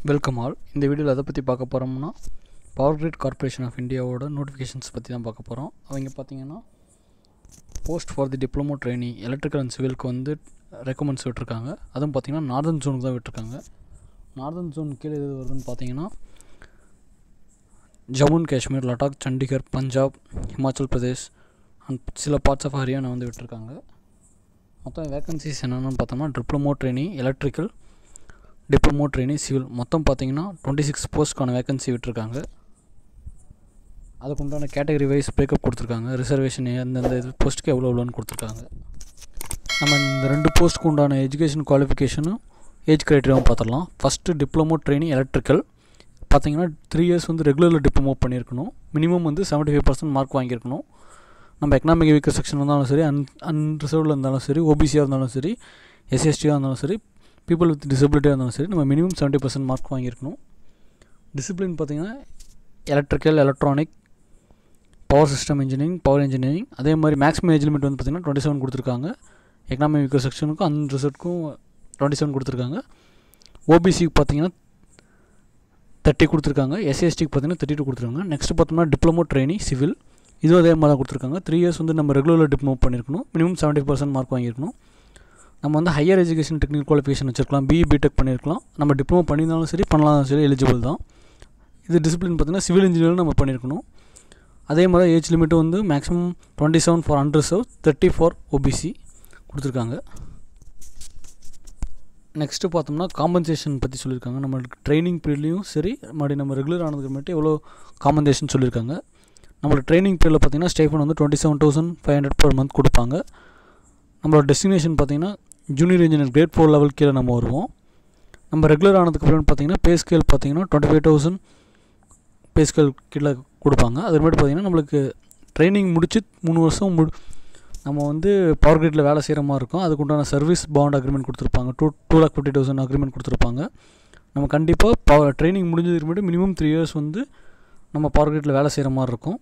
welcome all இந்த வீடியோவில் எதை பற்றி பார்க்க போகிறோம்னா பவர் கிரிட் கார்ப்பரேஷன் ஆஃப் இந்தியாவோட நோட்டிஃபிகேஷன்ஸ் பற்றி தான் பார்க்க போகிறோம் அவங்க பார்த்தீங்கன்னா post for the diploma trainee electrical and சிவிலுக்கு வந்து ரெக்கமெண்ட்ஸ் விட்டுருக்காங்க அதுவும் பார்த்தீங்கன்னா நார்தன் ஜோனுக்கு தான் விட்டுருக்காங்க நார்தன் ஜோன் கீழே எது வருதுன்னு பார்த்தீங்கன்னா ஜம்மு அண்ட் காஷ்மீர் லடாக் சண்டிகர் பஞ்சாப் ஹிமாச்சல் பிரதேஷ் அண்ட் சில பார்ட்ஸ் ஆஃப் ஹரியானா வந்து விட்டுருக்காங்க மொத்தம் வேகன்சிஸ் என்னென்னு பார்த்தோம்னா diploma trainee electrical diploma trainee civil மொத்தம் பார்த்தீங்கன்னா டுவெண்ட்டி சிக்ஸ் போஸ்ட்க்கான வேகன்சி விட்டுருக்காங்க அதுக்கு உண்டான கேட்டகரி வைஸ் பிரேக்கப் கொடுத்துருக்காங்க ரிசர்வேஷன் எந்தெந்த இது போஸ்ட்டுக்கு எவ்வளோ எவ்வளோன்னு கொடுத்துருக்காங்க நம்ம இந்த ரெண்டு போஸ்ட்டுக்கு உண்டான எஜுகேஷன் குவாலிஃபிகேஷனும் ஏஜ் க்ரைட்டீரியாவும் பார்த்துடலாம் ஃபஸ்ட்டு டிப்ளமோ ட்ரைனிங் எலக்ட்ரிக்கல் பார்த்தீங்கன்னா த்ரீ இயர்ஸ் வந்து ரெகுலரில் டிப்ளமோ பண்ணியிருக்கணும் மினிமம் வந்து செவன்ட்டி ஃபைவ் பர்சன்ட் மார்க் வாங்கியிருக்கணும் நம்ம எக்கனாமிக் வீக்கர் செக்ஷன் இருந்தாலும் சரி அன் அன்ரிசர்வ்டில் இருந்தாலும் சரி ஓபிசியாக இருந்தாலும் சரி எஸ்எஸ்டியாக இருந்தாலும் சரி பீப்புள் வித் டிசபிலிட்டியாக இருந்தாலும் சரி நம்ம மினிமம் செவன்ட்டி பர்சன்ட் மார்க் வாங்கியிருக்கணும் டிசிப்ளின் பார்த்திங்கன்னா electrical electronic power system engineering power engineering அதே மாதிரி மேக்ஸிமம் ஏஜ் லிமிட் வந்து பார்த்திங்கன்னா டுவெண்ட்டி செவன் கொடுத்துருக்காங்க எக்கனாமிக் வீக்கர் செக்ஷனுக்கும் அன்ரிசர்வ்டுக்கும் டுவெண்ட்டி செவன் கொடுத்துருக்காங்க ஓபிசிக்கு பார்த்தீங்கன்னா தேர்ட்டி கொடுத்துருக்காங்க எஸ்சிஎஸ்டிக்கு பார்த்தீங்கன்னா தேர்ட்டி டூ கொடுத்துருக்காங்க நெக்ஸ்ட் பார்த்தோம்னா டிப்ளமோ ட்ரைனி சிவில் இதுவும் அதே மாதிரி தான் கொடுத்துருக்காங்க த்ரீ இயர்ஸ் வந்து நம்ம ரெகுலரில் டிப்ளமோ பண்ணியிருக்கணும் மினிமம் செவன்ட்டி பர்சன்ட் மார்க் வாங்கியிருக்கணும் நம்ம வந்து ஹையர் எஜுகேஷன் டெக்னிக்கல் குவாலிஃபிகேஷன் வச்சிருக்கலாம் பிஇ பிடெக் பண்ணியிருக்கலாம் நம்ம டிப்ளமோ பண்ணியிருந்தாலும் சரி பண்ணலாம் சரி எலிஜிபிள் தான் இது டிசிப்ளின் பார்த்தீங்கன்னா சிவில் இன்ஜினியரிங் நம்ம பண்ணியிருக்கணும் அதே மாதிரி ஏஜ் லிமிட்டும் வந்து maximum twenty seven for unreserved thirty for OBC கொடுத்துருக்காங்க நெக்ஸ்ட்டு பார்த்தோம்னா காம்பன்சேஷன் பற்றி சொல்லியிருக்காங்க நம்மளுக்கு ட்ரைனிங் பீரியட்லேயும் சரி மறுபடியும் நம்ம ரெகுலர் ஆனதுக்கு மட்டும் எவ்வளோ காம்பன்சேஷன் சொல்லியிருக்காங்க நம்மளோட ட்ரைனிங் பீரியடில் பார்த்தீங்கன்னா ஸ்டேஃபன் வந்து twenty seven thousand five hundred per month கொடுப்பாங்க நம்மளோட டெஸ்டினேஷன் பார்த்தீங்கன்னா junior engineer grade four level கீழே நம்ம வருவோம் நம்ம ரெகுலர் ஆனதுக்கு அப்புறம் பார்த்தீங்கன்னா பே ஸ்கேல் பார்த்தீங்கன்னா twenty five thousand pay scale கீழே கொடுப்பாங்க அதுமாதிரி பார்த்தீங்கன்னா நம்மளுக்கு ட்ரைனிங் முடிச்சு மூணு வருஷம் முடி நம்ம வந்து பவர் கிரிட்டில் வேலை செய்கிற மாதிரி இருக்கும் அதுக்கு உண்டான சர்வீஸ் பாண்ட் அக்ரிமெண்ட் கொடுத்துருப்பாங்க two two lakh fifty thousand agreement கொடுத்துருப்பாங்க நம்ம கண்டிப்பாக பவர் ட்ரைனிங் முடிஞ்சதுக்கு முன்னாடி மினிமம் த்ரீ இயர்ஸ் வந்து நம்ம பவர் கிரிட்டில் வேலை செய்கிற மாதிரி இருக்கும்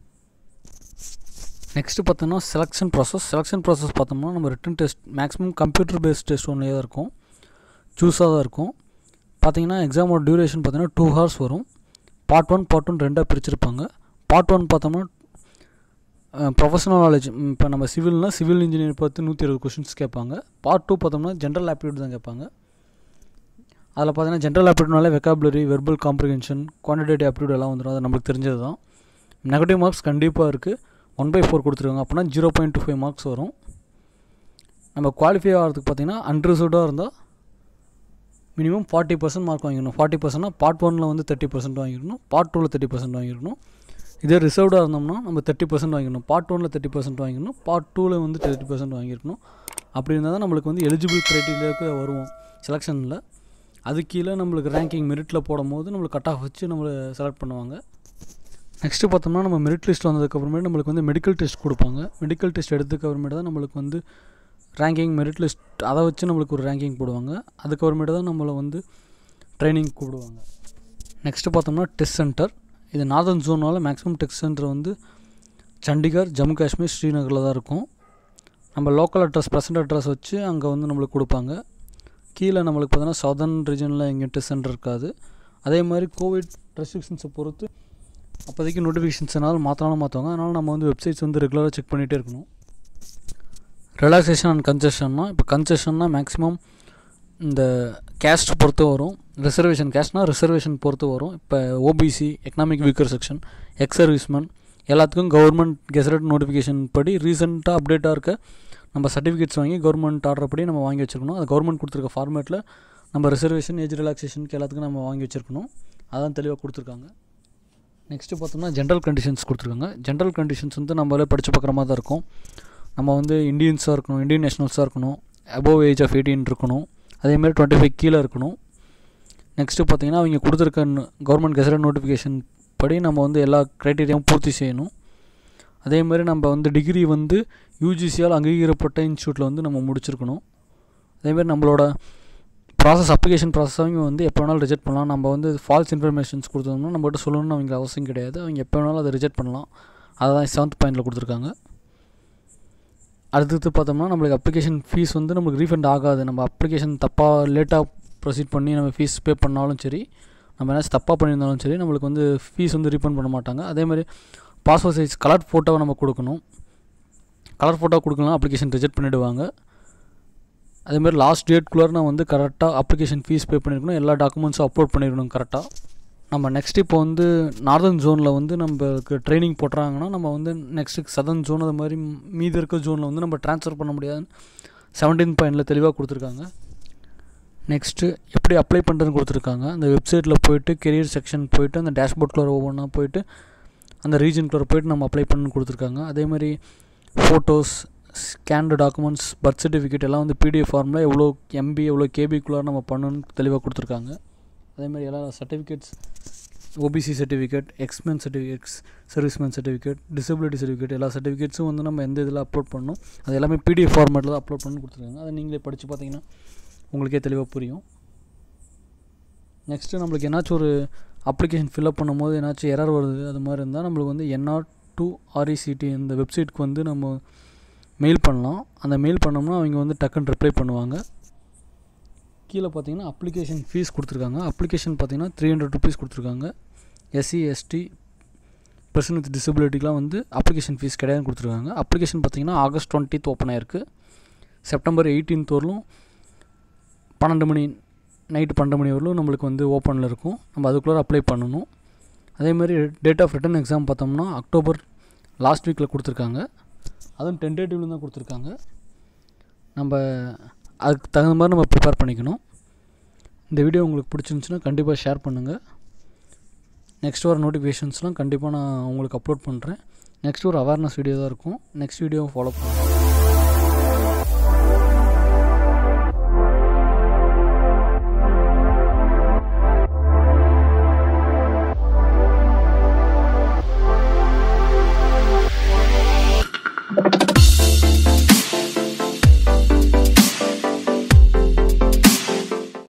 நெக்ஸ்ட்டு பார்த்தோம்னா செலெக்ஷன் ப்ராசஸ் செலெக்ஷன் ப்ராசஸ் பார்த்தோம்னா நம்ம written test maximum computer based test ஒன்லேயே தான் இருக்கும் சூஸாக தான் இருக்கும் பார்த்தீங்கன்னா எக்ஸாமோட டியூரேஷன் பார்த்தீங்கன்னா டூ ஹவர்ஸ் வரும் பார்ட் ஒன் பார்ட் ஒன் ரெண்டாக பிரிச்சிருப்பாங்க பார்ட் ஒன் பார்த்தோம்னா ப்ரொஃபஷனல் நாலேஜ் இப்போ நம்ம சிவில்னால் சிவில் இன்ஜினியர் பார்த்து நூற்றி இருபது கொஷின்ஸ் கேட்பாங்க பார்ட் டூ பார்த்தோம்னா ஜென்ரல் ஆப்டிடியூட் தான் கேட்பாங்க அதில் பார்த்தீங்கன்னா ஜென்ரல் ஆப்டிடியூட்னாலே vocabulary verbal comprehension quantitative aptitude எல்லாம் வந்துடும் அது நம்மளுக்கு தெரிஞ்சது தான் நெகட்டிவ் மார்க்ஸ் கண்டிப்பாக இருக்குது ஒன் பை ஃபோர் கொடுத்துருக்காங்க அப்படின்னா zero point two five marks வரும் நம்ம குவாலிஃபை ஆகிறதுக்கு பார்த்தீங்கன்னா அன்ரிசர்வ்டாக இருந்தால் மினிமம் ஃபார்ட்டி பர்சன்ட் மார்க் வாங்கிக்கணும் ஃபார்ட்டி பர்சன்ட்னா பார்ட் ஒனில் வந்து தேர்ட்டி பர்சன்ட் வாங்கிக்கணும் பார்ட் டூவில் தேர்ட்டி பர்சன்ட் வாங்கிக்கணும் இதே ரிசர்வ்டாக இருந்தோம்னா நம்ம தேர்ட்டி பர்சன்ட் வாங்கிக்கணும் பார்ட் ஒனில் தேர்ட்டி பர்சன்ட் வாங்கிக்கணும் பார்ட் டூவில் வந்து தேர்ட்டி பர்சன்ட் வாங்கியிருக்கணும் அப்படி இருந்தால் தான் நம்மளுக்கு வந்து எலிஜிபிள் க்ரைட்டீரியாவுக்கு வருவோம் செலெக்ஷனில் அது கீழே நம்மளுக்கு ரேங்கிங் மெரிட்டில் போடும் போது நம்மளுக்கு கட் ஆஃப் வச்சு நம்மளை செலக்ட் பண்ணுவாங்க நெக்ஸ்ட்டு பார்த்தோம்னா நம்ம மெரிட் லிஸ்ட் வந்ததுக்கப்புறமேட்டு நம்மளுக்கு வந்து மெடிக்கல் டெஸ்ட் கொடுப்பாங்க மெடிக்கல் டெஸ்ட் எடுத்ததுக்கப்புறமேட்டு தான் நம்மளுக்கு வந்து ரேங்கிங் மெரிட் லிஸ்ட் அதை வச்சு நம்மளுக்கு ஒரு ரேங்கிங் போடுவாங்க அதுக்கப்புறமேட்டு தான் நம்மளை வந்து ட்ரைனிங் கூப்பிடுவாங்க நெக்ஸ்ட்டு பார்த்தோம்னா டெஸ்ட் சென்டர் இது northern zonal maximum test centre வந்து சண்டிகர் ஜம்மு காஷ்மீர் ஸ்ரீநகரில் தான் இருக்கும் நம்ம லோக்கல் அட்ரஸ் ப்ரெசன்ட் அட்ரஸ் வச்சு அங்கே வந்து நம்மளுக்கு கொடுப்பாங்க கீழே நம்மளுக்கு பார்த்தோன்னா சதர்ன் ரீஜனில் எங்கேயும் டெஸ்ட் சென்டர் இருக்காது அதே மாதிரி கோவிட் ரெஸ்ட்ரிக்ஷன்ஸை பொறுத்து அப்போதைக்கு நோட்டிஃபிகேஷன்ஸ்னாலும் மாற்றினாலும் மாற்றுவாங்க அதனால் நம்ம வந்து வெப்சைட்ஸ் வந்து ரெகுலராக செக் பண்ணிகிட்டே இருக்கணும் ரிலாக்ஸேஷன் அண்ட் கன்செஷன்னா இப்போ கன்செஷன்னா மேக்ஸிமம் இந்த கேஸ்ட் பொறுத்து வரும் ரிசர்வேஷன் கேஸ்ட்னால் ரிசர்வேஷன் பொறுத்து வரும் இப்போ OBC economic weaker section ex serviceman எல்லாத்துக்கும் கவர்மெண்ட் கெசரட் நோட்டிஃபிகேஷன் படி ரீசெண்டாக அப்டேட்டாக இருக்க நம்ம சர்டிஃபிகேட்ஸ் வாங்கி கவர்மெண்ட் ஆர்டர் படி நம்ம வாங்கி வச்சுருக்கணும் அது கவர்மெண்ட் கொடுத்துருக்க ஃபார்மேட்டில் நம்ம ரிசர்வேஷன் ஏஜ் ரிலாக்ஸேஷனுக்கு எல்லாத்துக்கும் நம்ம வாங்கி வச்சுருக்கணும் அதான் தெளிவாக கொடுத்துருக்காங்க நெக்ஸ்ட்டு பார்த்தோம்னா ஜென்ரல் கண்டிஷன்ஸ் கொடுத்துருக்காங்க ஜென்ரல் கண்டிஷன்ஸ் வந்து நம்மளே படித்து பார்க்குற மாதிரி தான் இருக்கும் நம்ம வந்து இந்தியன்ஸாக இருக்கணும் இந்தியன் நேஷனல்ஸாக இருக்கணும் அபோவ் ஏஜ் ஆஃப் எயிட்டீன் இருக்கணும் அதேமாதிரி டுவெண்ட்டி ஃபைவ் கீழே இருக்கணும் நெக்ஸ்ட்டு பார்த்தீங்கன்னா அவங்க கொடுத்துருக்க கவர்மெண்ட் கெசரட் நோட்டிஃபிகேஷன் படி நம்ம வந்து எல்லா க்ரைட்டீரியாவும் பூர்த்தி செய்யணும் அதேமாதிரி நம்ம வந்து டிகிரி வந்து யூஜிசியால் அங்கீகரிக்கப்பட்ட இன்ஸ்டியூட்டில் வந்து நம்ம முடிச்சிருக்கணும் அதேமாதிரி நம்மளோட ப்ராசஸ் அப்ளிகேஷன் ப்ராசஸ் அவங்க வந்து எப்போ வேணாலும் ரிஜெக்ட் பண்ணலாம் நம்ம வந்து ஃபால்ஸ் இன்ஃபர்மேஷன்ஸ் கொடுத்தோம்னா நம்மகிட்ட சொல்லணும்னு அவங்க அவசியம் கிடையாது அவங்க எப்போ வேணாலும் அதை ரிஜெக்ட் பண்ணலாம் அதை தான் செவன்த் பாயிண்டில் கொடுத்துருக்காங்க அடுத்தது பார்த்தோம்னா நம்மளுக்கு அப்ளிகேஷன் ஃபீஸ் வந்து நம்மளுக்கு ரீஃபண்ட் ஆகாது நம்ம அப்ளிகேஷன் தப்பாக லேட்டாக ப்ரொசீட் பண்ணி நம்ம ஃபீஸ் பே பண்ணாலும் சரி நம்ம என்ன தப்பாக பண்ணியிருந்தாலும் சரி நம்மளுக்கு வந்து ஃபீஸ் வந்து ரீஃபண்ட் பண்ண மாட்டாங்க அதே மாதிரி பாஸ்போர்ட் சைஸ் கலர் ஃபோட்டோவை நம்ம கொடுக்கணும் கலர் ஃபோட்டோ கொடுக்கலாம் அப்ளிகேஷன் ரிஜெக்ட் பண்ணிவிடுவாங்க அதேமாதிரி லாஸ்ட் டேட்குள்ளே நான் வந்து கரெக்டாக அப்ளிகேஷன் ஃபீஸ் பே பண்ணியிருக்கணும் எல்லா டாக்குமெண்ட்ஸும் அப்லோட் பண்ணிடணும் கரெக்டாக நம்ம நெக்ஸ்ட் இப்போ வந்து நார்தர்ன் ஜோனில் வந்து நம்மளுக்கு ட்ரைனிங் போட்டுறாங்கன்னா நம்ம வந்து நெக்ஸ்ட்டு சதர்ன் ஜோன் அது மாதிரி மீதி இருக்க ஜோனில் வந்து நம்ம ட்ரான்ஸ்ஃபர் பண்ண முடியாதுன்னு செவன்டீன் பாயிண்டில் தெளிவாக கொடுத்துருக்காங்க நெக்ஸ்ட்டு எப்படி அப்ளை பண்ணுறதுன்னு கொடுத்துருக்காங்க அந்த வெப்சைட்டில் போயிட்டு கெரியர் செக்ஷன் போயிட்டு அந்த டேஷ்போர்ட்குள்ளே ஒவ்வொன்றா போயிட்டு அந்த ரீஜனுக்குள்ளே போயிட்டு நம்ம அப்ளை பண்ணணும்னு கொடுத்துருக்காங்க அதேமாதிரி photos scanned documents birth certificate எல்லாம் வந்து பிடிஎஃப் ஃபார்மில் எவ்வளோ எம்பி எவ்வளோ கேபிக்குள்ளே நம்ம பண்ணணும்னு தெளிவாக கொடுத்துருக்காங்க அதேமாதிரி எல்லா certificates OBC certificate ex men certificates serviceman certificate disability certificate எல்லா சர்டிஃபிகேட்ஸும் வந்து நம்ம எந்த இதில் அப்லோட் பண்ணணும் அது எல்லாமே பிடிஎஃப் ஃபார்மேட்டில் தான் அப்லோட் பண்ணி கொடுத்துருக்காங்க அதை நீங்களே படித்து பார்த்தீங்கன்னா உங்களுக்கே தெளிவாக புரியும் நெக்ஸ்ட்டு நம்மளுக்கு என்னாச்சும் ஒரு அப்ளிகேஷன் ஃபில்அப் பண்ணும்போது ஏதாச்சும் எரர் வருது அது மாதிரி இருந்தால் நம்மளுக்கு வந்து என்ஆர் டூ ஆர்இசிடி இந்த வெப்சைட்க்கு வந்து நம்ம மெயில் பண்ணலாம் அந்த மெயில் பண்ணோம்னா அவங்க வந்து டக்குன்னு ரிப்ளை பண்ணுவாங்க கீழே பார்த்தீங்கன்னா அப்ளிகேஷன் ஃபீஸ் கொடுத்துருக்காங்க அப்ளிகேஷன் பார்த்தீங்கன்னா த்ரீ ஹண்ட்ரட் ருபீஸ் கொடுத்துருக்காங்க எஸ்சி எஸ்டி பர்சன் வித் டிசபிலிட்டிக்கெலாம் வந்து அப்ளிகேஷன் ஃபீஸ் கிடையாது கொடுத்துருக்காங்க அப்ளிகேஷன் பார்த்தீங்கன்னா ஆகஸ்ட் டுவெண்ட்டித் ஓப்பன் ஆயிருக்கு செப்டம்பர் எயிட்டீன்த் வரலும் பன்னெண்டு மணி நைட்டு பன்னெண்டு மணி வரலும் நம்மளுக்கு வந்து ஓப்பனில் இருக்கும் நம்ம அதுக்குள்ளே அப்ளை பண்ணணும் அதேமாதிரி டேட் ஆஃப் ரிட்டன் எக்ஸாம் பார்த்தோம்னா அக்டோபர் லாஸ்ட் வீக்கில் கொடுத்துருக்காங்க அதுவும் டென்டேட்டிவ்ல தான் கொடுத்துருக்காங்க நம்ம அதுக்கு தகுந்த மாதிரி நம்ம ப்ரிப்பேர் பண்ணிக்கணும் இந்த வீடியோ உங்களுக்கு பிடிச்சிருந்துச்சுன்னா கண்டிப்பாக ஷேர் பண்ணுங்கள் நெக்ஸ்ட் வர நோட்டிஃபிகேஷன்ஸ்லாம் கண்டிப்பாக நான் உங்களுக்கு அப்லோட் பண்ணுறேன் நெக்ஸ்ட் ஒரு அவேர்னஸ் வீடியோ தான் இருக்கும் நெக்ஸ்ட் வீடியோ ஃபாலோ பண்ணுங்கள்